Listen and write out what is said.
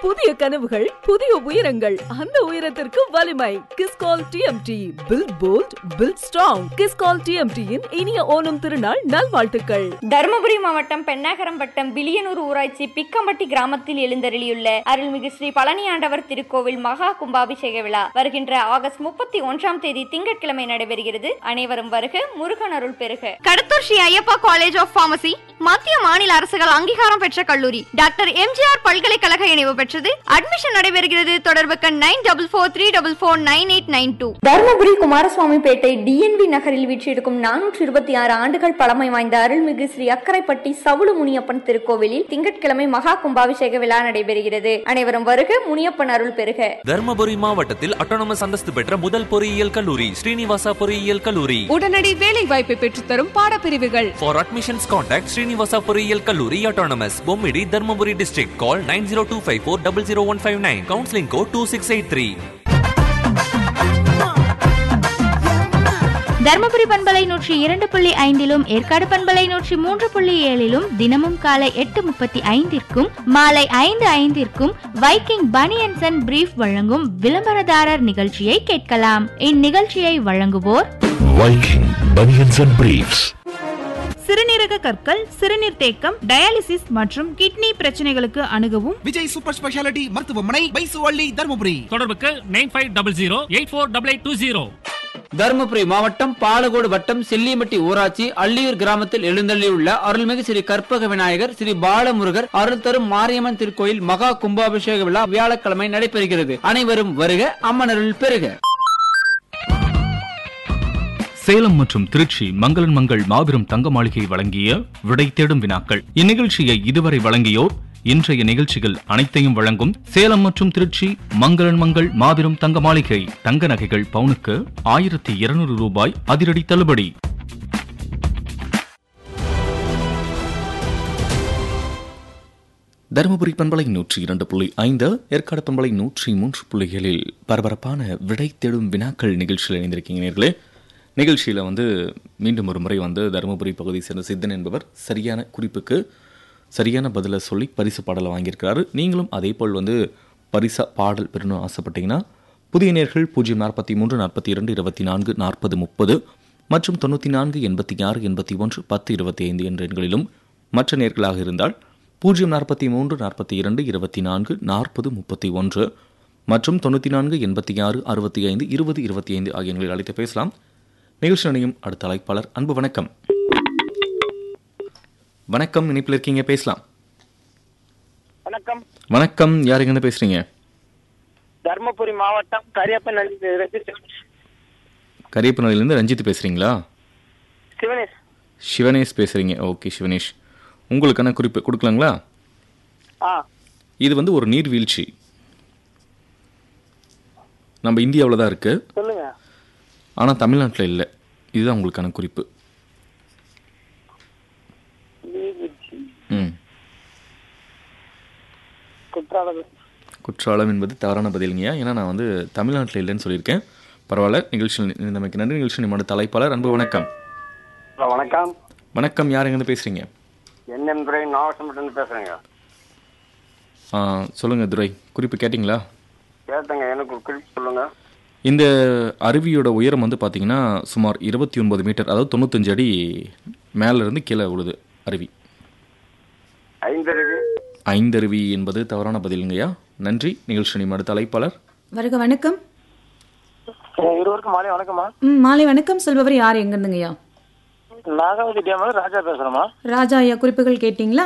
புதிய கனவுகள் புதிய உயரங்கள் அந்த உயரத்திற்கு வலிமை Kiscol TMT build bold build strong Kiscol டிஎம்டியின் இனிய ஓணம் திருநாள் நல்வாழ்த்துக்கள் தருமபுரி மாவட்டம் பெண்ணாகரம் வட்டம் பிலியனூர் ஊராட்சி பிக்கம்பட்டி கிராமத்தில் எழுந்தருளியுள்ள அருள்மிகு ஸ்ரீ பழனியாண்டவர் திருக்கோவில் மகா கும்பாபிஷேக விழா வருகின்ற ஆகஸ்ட் முப்பத்தி ஒன்றாம் தேதி திங்கட்கிழமை நடைபெறுகிறது அனைவரும் வருக முருகன் அருள் பெறுக Kadathur Sri Ayyappa college of pharmacy மத்திய மாநில அரசுகள் அங்கீகாரம் பெற்ற கல்லூரி டாக்டர் எம்ஜிஆர் பல்கலைக்கழக இணைவு பெற்றது அட்மிஷன் நடைபெறுகிறது தொடர்புக்கு nine double four three double four nine eight nine two Dharmapuri Kumaraswamy Pettai TNV நகரில் வீற்றிருக்கும் நானூற்றி இருபத்தி ஆறு ஆண்டுகள் பழமை வாய்ந்த அருள்மிகு ஸ்ரீ அக்கரைப்பட்டி சவுளு முனியப்பன் திருக்கோவிலில் திங்கட்கிழமை மகா கும்பாபிஷேக விழா நடைபெறுகிறது அனைவரும் வருக முனியப்பன் அருள் பெறுக தர்மபுரி மாவட்டத்தில் அட்டானமஸ் அந்தஸ்து பெற்ற முதல் பொறியியல் கல்லூரி ஸ்ரீனிவாசா பொறியியல் கல்லூரி உடனடி வேலை வாய்ப்பை பெற்றுத்தரும் பாடப்பிரிவுகள் For admissions, contact Srinivasa பொறியியல் கல்லூரி Autonomous, Bommidi Dharmapuri district call nine zero two five four double zero one five nine counselling code two six eight three Dharmapuri பண்பலை நூற்றி இரண்டு புள்ளி ஐந்திலும் ஏற்காடு பண்பலை நூற்றி மூன்று புள்ளி ஏழிலும் தினமும் காலை எட்டு முப்பத்தி ஐந்திற்கும் மாலை ஐந்து ஐந்திற்கும் வைக்கிங் பனியன்சன் அண்ட் பிரீஃப் வழங்கும் விளம்பரதாரர் நிகழ்ச்சியை கேட்கலாம் இந்நிகழ்ச்சியை வழங்குவோர் Viking Bunions and Briefs. சிறுநீரக கற்கள் சிறுநீர் தேக்கம் டயாலிசிஸ் மற்றும் கிட்னி பிரச்சனைகளுக்கு அணுகவும் விஜய் சூப்பர் ஸ்பெஷாலிட்டி மருத்துவமனை பைசுவள்ளி தருமபுரி தொடர்புக்கு nine five double zero eight four double eight two zero Dharmapuri மாவட்டம் பாலகோடு வட்டம் செல்லிமட்டி ஊராட்சி அள்ளியூர் கிராமத்தில் எழுந்தள்ளியுள்ள அருள்மிகு ஸ்ரீ கற்பக விநாயகர் ஸ்ரீ பாலமுருகர் அருள் தரும் மாரியம்மன் திருக்கோயில் மகா கும்பாபிஷேக விழா வியாழக்கிழமை நடைபெறுகிறது அனைவரும் வருக அம்மனருள் பெறுக சேலம் மற்றும் திருச்சி மங்களன் மங்கள் மாபெரும் தங்க மாளிகை வழங்கிய விடை தேடும் வினாக்கள் இந்நிகழ்ச்சியை இதுவரை வழங்கியோர் இன்றைய நிகழ்ச்சிகள் அனைத்தையும் வழங்கும் சேலம் மற்றும் திருச்சி மங்களன் மங்கள் மாபெரும் தங்க மாளிகை தங்க நகைகள் பவுனுக்கு ஆயிரத்தி இருநூறு ரூபாய் அதிரடி தள்ளுபடி தருமபுரி பண்பலை நூற்றி இரண்டு புள்ளி ஐந்து ஏற்காடு பண்பலை நூற்றி மூன்று புள்ளிகளில் பரபரப்பான விடை தேடும் வினாக்கள் நிகழ்ச்சியில் இணைந்திருக்கீங்க நேர்களே நிகழ்ச்சியில் வந்து மீண்டும் ஒரு முறை வந்து தருமபுரி பகுதி சேர்ந்த சித்தன் என்பவர் சரியான குறிப்புக்கு சரியான பதிலை சொல்லி பரிசு பாடலை வாங்கியிருக்கிறாரு நீங்களும் அதே போல் வந்து பரிசா பாடல் பெறணும் ஆசைப்பட்டீங்கன்னா புதிய நேர்கள் பூஜ்ஜியம் நாற்பத்தி மூன்று நாற்பத்தி இரண்டு இருபத்தி நான்கு நாற்பது முப்பது மற்றும் தொண்ணூற்றி நான்கு எண்பத்தி ஆறு எண்பத்தி ஒன்று பத்து இருபத்தி ஐந்து என்ற எண்களிலும் மற்ற நேர்களாக இருந்தால் பூஜ்ஜியம் நாற்பத்தி மூன்று நாற்பத்தி இரண்டு இருபத்தி நான்கு நாற்பது முப்பத்தி ஒன்று மற்றும் தொண்ணூற்றி நான்கு எண்பத்தி ஆறு அறுபத்தி ஐந்து இருபது இருபத்தி ஐந்து ஆகிய எண்களில் அழைத்து பேசலாம் நிகழ்ச்சி நிலையும் அடுத்த அழைப்பாளர் அன்பு வணக்கம் வணக்கம் இணைப்பில் இருக்கீங்க பேசலாம் வணக்கம் வணக்கம் யார் எங்கேருந்து பேசுறீங்க தர்மபுரி மாவட்டம் கரியப்பன் கரியப்பனூர்லேருந்து ரஞ்சித் பேசுறீங்களா சிவனேஷ் சிவனேஷ் பேசுறீங்க ஓகே சிவனேஷ் உங்களுக்கான குறிப்பு கொடுக்கலாங்களா ஆ இது வந்து ஒரு நீர்வீழ்ச்சி நம்ம இந்தியாவில் தான் இருக்கு சொல்லுங்க ஆனால் தமிழ்நாட்டில் இல்லை இதுதான் உங்களுக்கான குறிப்பு நீர்வீழ்ச்சி ம் குற்றாலம் குற்றாலம் என்பது தவறான பதிலுங்கய்யா ஏன்னா நான் வந்து தமிழ்நாட்டில் இல்லைன்னு சொல்லியிருக்கேன் பரவாயில்ல நிகழ்ச்சியில் நமக்கு நன்றி நிகழ்ச்சி நம்மளோட தலைப்பாளர் அன்பு வணக்கம் ஹலோ வணக்கம் வணக்கம் யார் எங்கேருந்து பேசுகிறீங்க என்எம் துரை நாகசம்பட்டிலிருந்து பேசுறேங்க ஆ, சொல்லுங்க துரை குறிப்பு கேட்டிங்களா கேட்டேங்க எனக்கு ஒரு குறிப்பு சொல்லுங்க இந்த அருவியோட உயரம் வந்து பார்த்தீங்கன்னா சுமார் இருபத்தி ஒன்பது மீட்டர் அதாவது தொண்ணூத்தஞ்சு அடி மேல இருந்து கீழே விழுது அருவி ஐந்தருவி ஐந்தருவி என்பது தவறான பதிலுங்கய்யா நன்றி நிகழ்ச்சி நிமிடம் அடுத்த அழைப்பாளர் வருக வணக்கம் இருவருக்கும் மாலை வணக்கம்மா ம் மாலை வணக்கம் சொல்பவர் யார் எங்க இருந்துங்கய்யா நாகாவதி டேம் ராஜா பேசுறேம்மா ராஜா ஐயா குறிப்புகள் கேட்டீங்களா